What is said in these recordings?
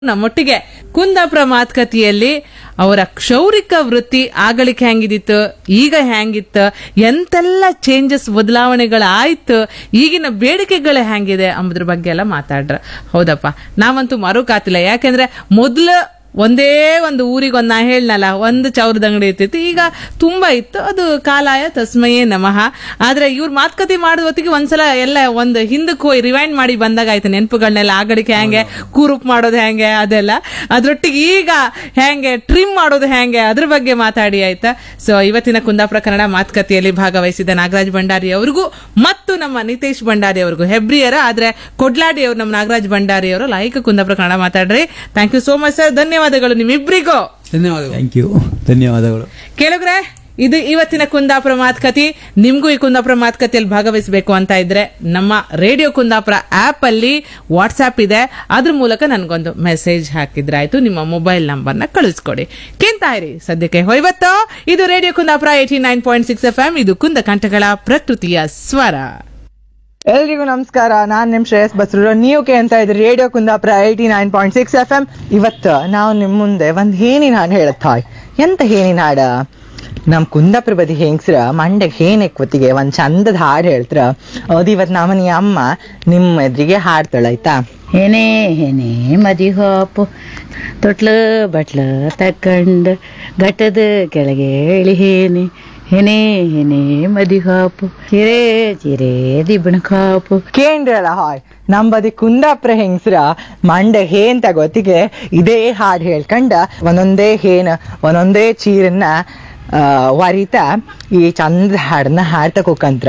ನಮ್ಮೊಟ್ಟಿಗೆ ಕುಂದಾಪುರ ಮಾತುಕತೆಯಲ್ಲಿ ಅವರ ಕ್ಷೌರಿಕ ವೃತ್ತಿ ಆಗಳಿಕೆ ಹೆಂಗಿದಿತ್ತು ಈಗ ಹೆಂಗಿತ್ತು ಎಂತೆಲ್ಲ ಚೇಂಜಸ್ ಬದಲಾವಣೆಗಳಾಯ್ತು ಈಗಿನ ಬೇಡಿಕೆಗಳು ಹೆಂಗಿದೆ ಅಂಬುದ್ರ ಬಗ್ಗೆ ಎಲ್ಲ ಮಾತಾಡ್ರ ಹೌದಪ್ಪ ನಾವಂತೂ ಮರುಕಾತಿಲ್ಲ ಯಾಕೆಂದ್ರೆ ಮೊದ್ಲು ಒಂದೇ ಒಂದು ಊರಿಗೆ ಒಂದು ನಾ ಹೇಳ್ನಲ್ಲ ಒಂದು ಚೌರದ ಅಂಗಡಿ ಇರ್ತಿತ್ತು ಈಗ ತುಂಬಾ ಇತ್ತು ಅದು ಕಾಲಾಯ ತಸ್ಮಯೇ ನಮಃ ಆದ್ರೆ ಇವ್ರ ಮಾತುಕತೆ ಮಾಡಿದ ಹೊತ್ತಿಗೆ ಒಂದ್ಸಲ ಎಲ್ಲ ಒಂದು ಹಿಂದಕ್ಕೆ ಹೋಗಿ ರಿವೈಂಡ್ ಮಾಡಿ ಬಂದಾಗ ಆಯ್ತು ನೆನಪುಗಳನ್ನೆಲ್ಲ ಆಗಡಿಕೆ ಹೆಂಗೆ ಕೂರುಪ್ ಮಾಡೋದು ಹೆಂಗೆ ಅದೆಲ್ಲ ಅದ್ರೊಟ್ಟಿಗೆ ಈಗ ಹೆಂಗೆ ಟ್ರಿಮ್ ಮಾಡೋದು ಹೆಂಗೆ ಅದ್ರ ಬಗ್ಗೆ ಮಾತಾಡಿ ಆಯ್ತಾ ಸೊ ಇವತ್ತಿನ ಕುಂದಾಪುರ ಕನ್ನಡ ಮಾತುಕತೆಯಲ್ಲಿ ಭಾಗವಹಿಸಿದ ನಾಗರಾಜ್ ಭಂಡಾರಿ ಅವರಿಗೂ ಮತ್ತು ನಮ್ಮ ನಿತೇಶ್ ಭಂಡಾರಿ ಅವರಿಗೂ ಹೆಬ್ರಿಯರ ಆದ್ರೆ ಕೊಡ್ಲಾಡಿ ಅವರು ನಮ್ಮ ನಾಗರಾಜ್ ಭಂಡಾರಿ ಅವರು ಲೈಕ್ ಕುಂದಾಪುರ ಕನ್ನಡ ಮಾತಾಡ್ರಿ thank you so much sir ಧನ್ಯವಾದಗಳು ನಿಮ್ಮಿಬ್ರಿಗೂ ಧನ್ಯವಾದಗಳು ಥ್ಯಾಂಕ್ ಯು ಧನ್ಯವಾದಗಳು ಕೇಳುಗ್ರೆ ಇದು ಇವತ್ತಿನ ಕುಂದಾಪುರ ಮಾತುಕತೆ ನಿಮ್ಗೂ ಈ ಕುಂದಾಪುರ ಮಾತುಕತೆಯಲ್ಲಿ ಭಾಗವಹಿಸಬೇಕು ಅಂತ ಇದ್ರೆ ನಮ್ಮ ರೇಡಿಯೋ ಕುಂದಾಪುರ ಆಪ್ ಅಲ್ಲಿ ವಾಟ್ಸ್ಆಪ್ ಇದೆ ಅದ್ರ ಮೂಲಕ ನನ್ಗೊಂದು ಮೆಸೇಜ್ ಹಾಕಿದ್ರೆ ಆಯ್ತು ನಿಮ್ಮ ಮೊಬೈಲ್ ನಂಬರ್ನ ಕಳಿಸ್ಕೊಡಿ ಕೇಂತಾ ಇರಿ ಸದ್ಯಕ್ಕೆ ಹೊಯ್ವತ್ತು ಇದು radio Kundapura eighty nine point six F M ಇದು ಕುಂದ ಕಂಠಗಳ ಪ್ರಕೃತಿಯ ಸ್ವರ ಎಲ್ರಿಗೂ ನಮಸ್ಕಾರ ನಾನ್ ನಿಮ್ ಶ್ರೇಯಸ್ ಬಸ್ರು ನೀವು ಕೇಳ್ತಾ ಇದ್ರಿ radio Kundapura eighty nine point six F M ಇವತ್ತು ನಾವು ನಿಮ್ ಮುಂದೆ ಒಂದ್ ಹೇನಿನ ಹಾಡು ಹೇಳತ್ ಹಾಯ್ ಎಂತ ಹೇನಿನ ಹಾಡ ನಮ್ ಕುಂದಾಪುರ ಬದಿ ಹೆಂಗ್ಸ್ರ ಮಂಡೆಗ್ ಹೇನ್ ಎಕ್ವತ್ತಿಗೆ ಒಂದ್ ಚಂದದ ಹಾಡು ಹೇಳ್ತ್ರ ಅದು ಇವತ್ ನಮ್ಮನಿ ಅಮ್ಮ ನಿಮ್ಮ ಎದುರಿಗೆ ಹಾಡ್ತಾಳ ಆಯ್ತಾ ಹೆನೆ ಹೆನೆ ಮದಿಹಾಪು ತೊಟ್ಲು ಬಟ್ಲು ತಕ್ಕಂಡು ಘಟ್ಟದ ಕೆಳಗೆ ಇಳಿಹೇನೆ ಹೆನೆ ಹೆನೆ ಮದಿಹಾಪು ಚಿರೆ ಚಿರೆ ದಿಬ್ಬಣ ಕಾಪು ಕೇಂದ್ರಲ್ಲ ಹಾಯ್ ನಮ್ ಬದಿ ಕುಂದಾಪುರ ಹೆಂಗ್ಸ್ರ ಮಂಡೆ ಹೇನ್ ತಗೋತಿಗೆ ಇದೇ ಹಾಡ್ ಹೇಳ್ಕಂಡ ಒಂದೊಂದೇ ಹೇನ್ ಒಂದೊಂದೇ ಚೀರನ್ನ ಆ, ವರಿತಾ ಈ ಚಂದ ಹಾಡನ್ನ ಹಾಡ್ತಾ ಹೋಗಂತ್ರ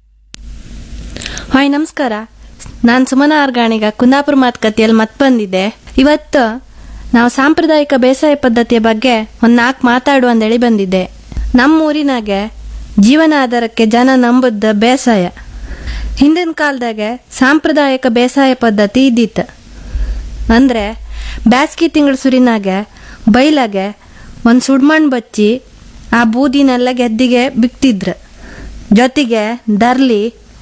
ಹಾಯ್ ನಮಸ್ಕಾರ ನಾನು ಸುಮನ ಆರ್ಗಾಣಿಗ ಕುಂದಾಪುರ ಮಾತುಕತೆಯಲ್ಲಿ ಮತ್ತೆ ಬಂದಿದ್ದೆ ಇವತ್ತು ನಾವು ಸಾಂಪ್ರದಾಯಿಕ ಬೇಸಾಯ ಪದ್ಧತಿಯ ಬಗ್ಗೆ ಒಂದು ನಾಲ್ಕು ಮಾತಾಡು ಅಂದೇಳಿ ಬಂದಿದ್ದೆ ನಮ್ಮ ಊರಿನಾಗೆ ಜೀವನ ಆಧಾರಕ್ಕೆ ಜನ ನಂಬುದ ಬೇಸಾಯ ಹಿಂದಿನ ಕಾಲದಾಗೆ ಸಾಂಪ್ರದಾಯಿಕ ಬೇಸಾಯ ಪದ್ಧತಿ ಇದ್ದಿತ್ತು ಅಂದ್ರೆ ಬ್ಯಾಸ್ಗಿ ತಿಂಗಳ ಸುರಿನಾಗೆ ಬೈಲಾಗೆ ಒಂದು ಸುಡ್ಮಣ್ ಬಚ್ಚಿ ಆ ಬೂದಿನೆಲ್ಲ ಗೆದ್ದಿಗೆ ಬಿಕ್ತಿದ್ರು ಜೊತೆಗೆ ದರ್ಲಿ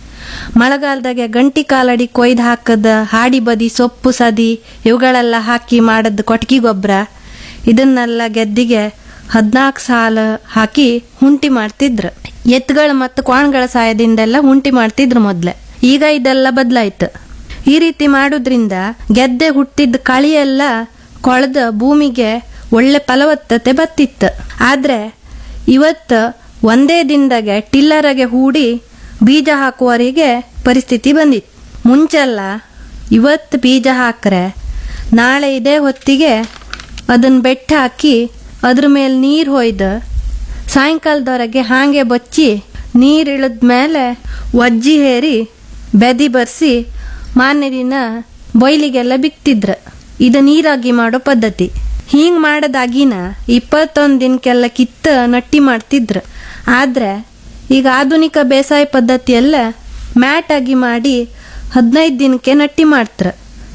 ಮಳೆಗಾಲದಾಗೆ ಗಂಟಿ ಕಾಲಡಿ ಕೊಯ್ದು ಹಾಕದ ಹಾಡಿ ಬದಿ ಸೊಪ್ಪು ಸದಿ ಇವುಗಳೆಲ್ಲ ಹಾಕಿ ಮಾಡದ ಕೊಟ್ಗಿ ಗೊಬ್ಬರ ಇದನ್ನೆಲ್ಲ ಗೆದ್ದಿಗೆ ಹದಿನಾಲ್ಕು ಸಾಲ ಹಾಕಿ ಹುಂಟಿ ಮಾಡ್ತಿದ್ರು ಎತ್ತುಗಳ ಮತ್ತು ಕ್ವಾಣ್ಗಳ ಸಹಾಯದಿಂದೆಲ್ಲ ಹುಂಟಿ ಮಾಡ್ತಿದ್ರು ಮೊದ್ಲೆ ಈಗ ಇದೆಲ್ಲ ಬದಲಾಯ್ತು ಈ ರೀತಿ ಮಾಡೋದ್ರಿಂದ ಗೆದ್ದೆ ಹುಟ್ಟಿದ ಕಳಿಯೆಲ್ಲ ಕೊಳೆದ ಭೂಮಿಗೆ ಒಳ್ಳೆ ಫಲವತ್ತತೆ ಬತ್ತಿತ್ತು ಆದ್ರೆ ಇವತ್ತು ಒಂದೇ ದಿನದಾಗೆ ಟಿಲ್ಲರಗೆ ಹೂಡಿ ಬೀಜ ಹಾಕುವವರಿಗೆ ಪರಿಸ್ಥಿತಿ ಬಂದಿತ್ತು ಮುಂಚೆಲ್ಲ ಇವತ್ತು ಬೀಜ ಹಾಕ್ರೆ ನಾಳೆ ಇದೇ ಹೊತ್ತಿಗೆ ಅದನ್ನ ಬೆಟ್ಟ ಹಾಕಿ ಅದ್ರ ಮೇಲೆ ನೀರು ಹೊಯ್ದು ಸಾಯಂಕಾಲದವರೆಗೆ ಹಾಗೆ ಬಚ್ಚಿ ನೀರು ಇಳಿದ ಮೇಲೆ ಒಜ್ಜಿ ಹೇರಿ ಬೆದಿ ಬರ್ಸಿ ಮಾರನೇ ದಿನ ಬೊಯ್ಲಿಗೆಲ್ಲ ಬಿಕ್ತಿದ್ರು ಇದು ನೀರಾಗಿ ಮಾಡೋ ಪದ್ಧತಿ ಹಿಂಗ್ ಮಾಡದಾಗಿನ ಇಪ್ಪತ್ತೊಂದು ದಿನಕ್ಕೆಲ್ಲ ಕಿತ್ತ ನಟ್ಟಿ ಮಾಡ್ತಿದ್ರು ಆದ್ರೆ ಈಗ ಆಧುನಿಕ ಬೇಸಾಯ ಪದ್ಧತಿಯೆಲ್ಲ ಮ್ಯಾಟ್ ಆಗಿ ಮಾಡಿ ಹದಿನೈದು ದಿನಕ್ಕೆ ನಟ್ಟಿ ಮಾಡ್ತಾರೆ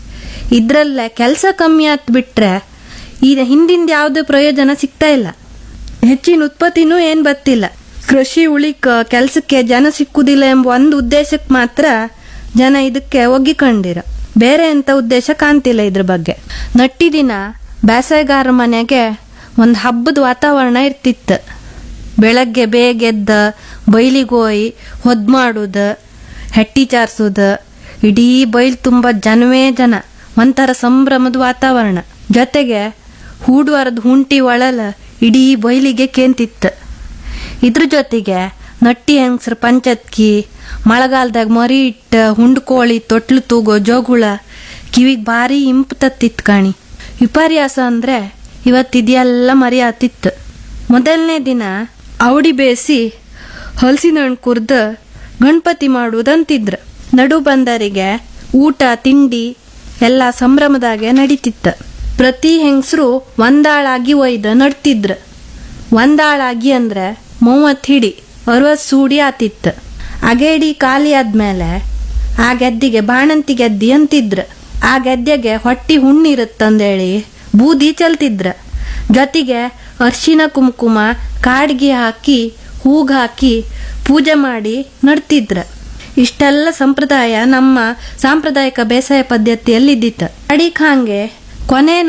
ಇದ್ರಲ್ಲೇ ಕೆಲಸ ಕಮ್ಮಿ ಆತ್ ಬಿಟ್ರೆ ಈಗ ಹಿಂದಿಂದ ಯಾವುದೇ ಪ್ರಯೋಜನ ಸಿಗ್ತಾ ಇಲ್ಲ ಹೆಚ್ಚಿನ ಉತ್ಪತ್ತಿನೂ ಏನ್ ಬತ್ತಿಲ್ಲ ಕೃಷಿ ಉಳಿಕ ಕೆಲಸಕ್ಕೆ ಜನ ಸಿಕ್ಕುದಿಲ್ಲ ಎಂಬ ಒಂದು ಉದ್ದೇಶಕ್ಕೆ ಮಾತ್ರ ಜನ ಇದಕ್ಕೆ ಒಗ್ಗಿಕೊಂಡಿರ ಬೇರೆ ಎಂತ ಉದ್ದೇಶ ಕಾಣ್ತಿಲ್ಲ ಇದ್ರ ಬಗ್ಗೆ ನಟ್ಟಿ ದಿನ ಬೇಸಾಯಗಾರ ಮನೆಗೆ ಒಂದು ಹಬ್ಬದ ವಾತಾವರಣ ಇರ್ತಿತ್ತು ಬೆಳಗ್ಗೆ ಬೇಗ ಎದ್ದ ಬೈಲಿಗೋಯ್ ಹೊದ್ ಮಾಡುದು ಹೆಟ್ಟಿ ಚಾರ್ಸುದು ಇಡೀ ಬೈಲ್ ತುಂಬ ಜನವೇ ಜನ ಒಂಥರ ಸಂಭ್ರಮದ ವಾತಾವರಣ ಜೊತೆಗೆ ಹೂಡುವರದ ಹುಂಟಿ ಒಳಲ ಇಡೀ ಬೈಲಿಗೆ ಕೇಂತಿತ್ತು ಇದ್ರ ಜೊತೆಗೆ ನಟ್ಟಿ ಹೆಂಗ್ಸ್ರ ಪಂಚತ್ಕಿ ಮಳೆಗಾಲದಾಗ ಮರಿ ಇಟ್ಟ ಹುಂಡ್ಕೋಳಿ ತೊಟ್ಲು ತೂಗೋ ಜೋಗುಳ ಕಿವಿಗ್ ಭಾರಿ ಇಂಪು ತತ್ತಿತ್ತು ಕಾಣಿ ವಿಪರ್ಯಾಸ ಅಂದ್ರೆ ಇವತ್ತಿದೆಲ್ಲ ಮರಿ ಆತಿತ್ತು ಮೊದಲನೇ ದಿನ ಅವಡಿ ಬೇಯಿಸಿ ಹಲಸಿನ ಹಣ್ಣು ಕುರ್ದು ಗಣಪತಿ ಮಾಡುವುದಂತಿದ್ರು ನಡು ಬಂದರಿಗೆ ಊಟ ತಿಂಡಿ ಎಲ್ಲ ಸಂಭ್ರಮದಾಗೆ ನಡೀತಿತ್ತು ಪ್ರತಿ ಹೆಂಗಸರು ಒಂದಾಳಾಗಿ ಒಯ್ದು ನಡ್ತಿದ್ರು ಒಂದಾಳಾಗಿ ಅಂದ್ರೆ ಮೂವತ್ತು ಹಿಡಿ ಅರವತ್ತು ಸೂಡಿ ಆತಿತ್ತು ಅಗೇಡಿ ಖಾಲಿ ಆದ್ಮೇಲೆ ಆ ಗೆದ್ದಿಗೆ ಬಾಣಂತಿ ಗೆದ್ದಿ ಅಂತಿದ್ರು ಆ ಗೆದ್ದೆಗೆ ಹೊಟ್ಟಿ ಹುಣ್ಣಿರುತ್ತಂದೇಳಿ ಬೂದಿ ಚಲ್ತಿದ್ರ ಜೊತೆಗೆ ಅರ್ಶಿನ ಕುಂಕುಮ ಕಾಡ್ಗಿ ಹಾಕಿ ಹೂಗ್ ಹಾಕಿ ಪೂಜೆ ಮಾಡಿ ನಡ್ತಿದ್ರ ಇಷ್ಟೆಲ್ಲ ಸಂಪ್ರದಾಯ ನಮ್ಮ ಸಾಂಪ್ರದಾಯಿಕ ಬೇಸಾಯ ಪದ್ಧತಿಯಲ್ಲಿ ಇದ್ದಿತ್ತು ಅಡಿಕ್ ಹಾಂಗೆ ಕೊನೆ